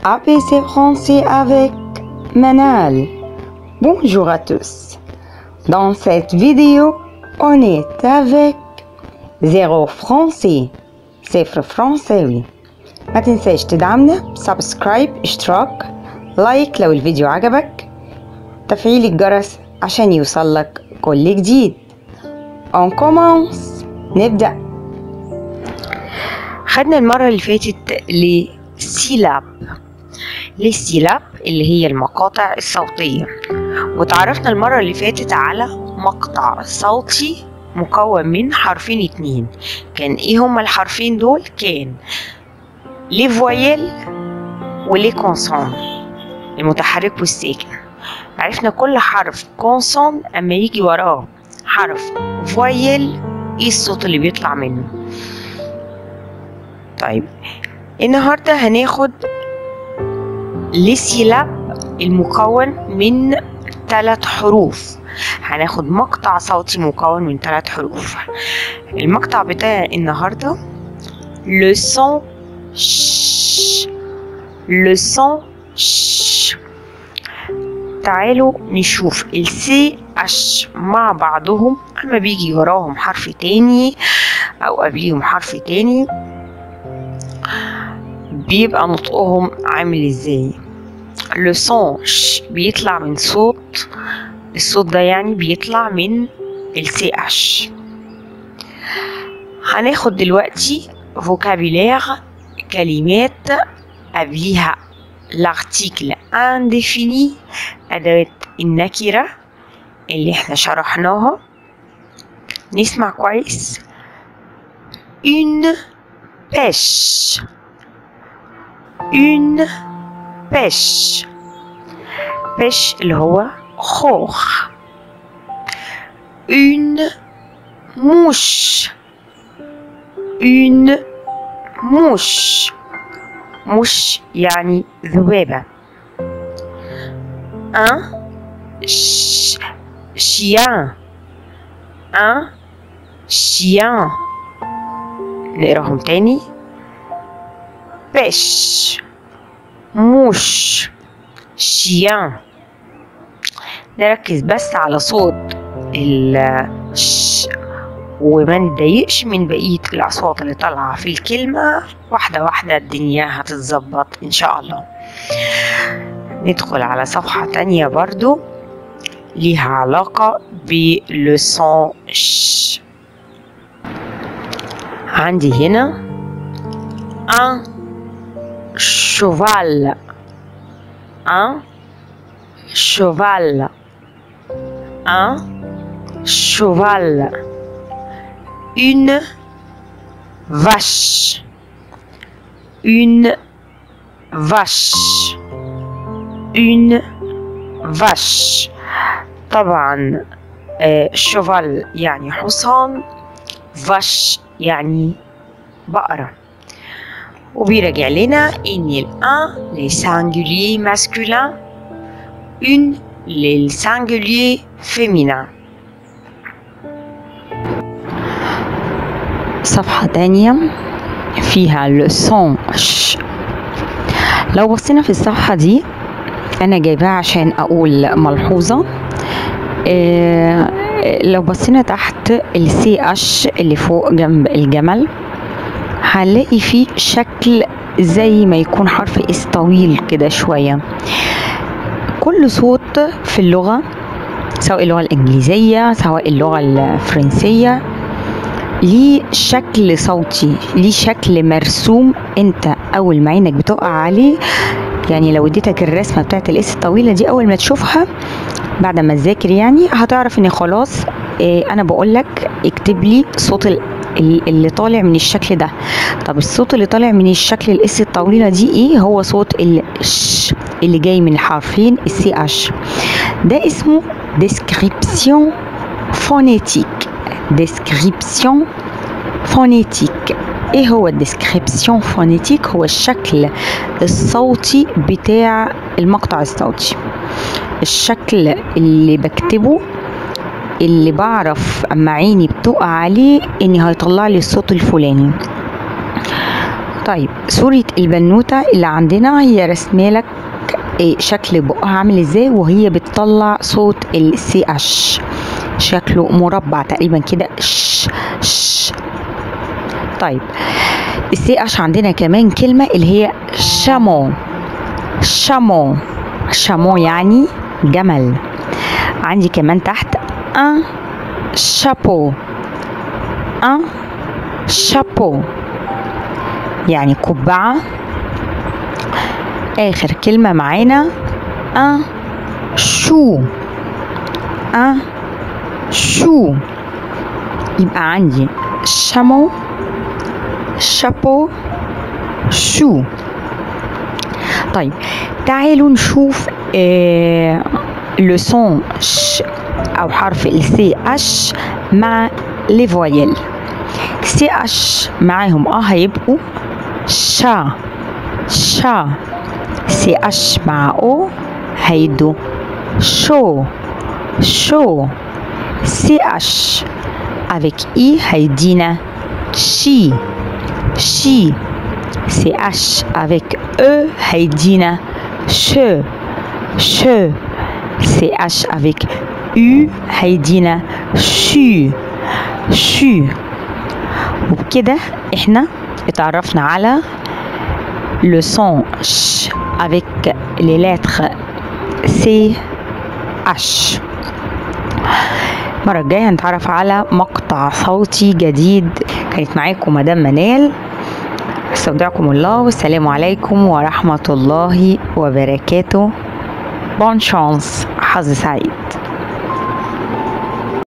ABC français avec Manal. Bonjour à tous. Dans cette vidéo, on est avec zéro français. صفر فرنساوي ما تنساش تدعمنا بسبسكرايب اشتراك لايك لو الفيديو عجبك تفعيل الجرس عشان يوصلك كل جديد On commence نبدأ خدنا المرة اللي فاتت لسيلاب للسيلاب اللي هي المقاطع الصوتية وتعرفنا المرة اللي فاتت على مقطع صوتي مكون من حرفين اتنين كان ايه هما الحرفين دول كان لي فويل ولي كونسون المتحرك والساكن عرفنا كل حرف كونسون اما يجي وراه حرف فويل ايه الصوت اللي بيطلع منه طيب النهارده هناخد لسيلاب المكون من ثلاث حروف هناخد مقطع صوتي مكون من ثلاث حروف المقطع بتاع النهارده le son ش le son ش تعالوا نشوف السي اش مع بعضهم اما بيجي وراهم حرف تاني او قبليهم حرف تاني بيبقى نطقهم عامل ازاي لو سون ش بيطلع من صوت الصوت ده يعني بيطلع من السي اش هناخد دلوقتي فوكابيلير كلمات قبليها لارتيكل انديفيني أداة النكرة اللي احنا شرحناها نسمع كويس une pêche une pêche pêche اللي هو خوخ une mouche une mouche مش يعني ذبابة un ch chien un chien نقراهم تاني pêche mouche chien نركز بس على صوت الش وما نتضايقش من بقية الأصوات اللي طالعة في الكلمة واحدة واحدة الدنيا هتتظبط إن شاء الله ندخل على صفحة تانية برضو ليها علاقة بلسون ش عندي هنا un cheval un cheval un cheval une vache une vache une vache طبعا آه شوفال يعني حصان فاش يعني بقرة وبيرجع لنا ان الان لي singulier masculin une للسنجولير féminin صفحة تانية فيها لسون ش لو بصينا في الصفحة دي أنا جايباها عشان أقول ملحوظة إيه لو بصينا تحت السي اش اللي فوق جنب الجمل هنلاقي فيه شكل زي ما يكون حرف اس طويل كده شوية كل صوت في اللغة سواء اللغة الإنجليزية سواء اللغة الفرنسية ليه شكل صوتي ليه شكل مرسوم انت اول ما عينك بتقع عليه يعني لو اديتك الرسمه بتاعت الاس الطويله دي اول ما تشوفها بعد ما تذاكر يعني هتعرف ان خلاص إيه انا بقول لك اكتب لي صوت اللي طالع من الشكل ده طب الصوت اللي طالع من الشكل الاس الطويله دي ايه هو صوت الش اللي جاي من حرفين السي اش ده اسمه ديسكريبسيون فونيتيك ديسكريبسيون فونيتيك ايه هو الديسكريبسيون فونيتيك هو الشكل الصوتي بتاع المقطع الصوتي الشكل اللي بكتبه اللي بعرف اما عيني بتقع عليه اني هيطلع لي الصوت الفلاني طيب صورة البنوتة اللي عندنا هي رسمالك إيه شكل بقها عامل ازاي وهي بتطلع صوت السي اش شكله مربع تقريبا كده ش ش طيب السي اش عندنا كمان كلمة اللي هي شامو شامو شامو يعني جمل عندي كمان تحت ان شابو ان شابو يعني قبعة آخر كلمة معانا ان شو ان شو يبقى عندي شامو شابو شو طيب تعالوا نشوف آه لو سون ش او حرف السي اش مع لي فويل سي اش معاهم اه هيبقوا شا شا سي اش مع او هيدوا شو شو سي اش avec i هيدينا شي شي سي اش avec e هيدينا شو شو سي اش avec u هيدينا شو شو وبكده احنا اتعرفنا على le son sh avec les lettres C H المرة الجاية هنتعرف على مقطع صوتي جديد كانت معاكم مدام منال استودعكم الله والسلام عليكم ورحمة الله وبركاته بون شانس حظ سعيد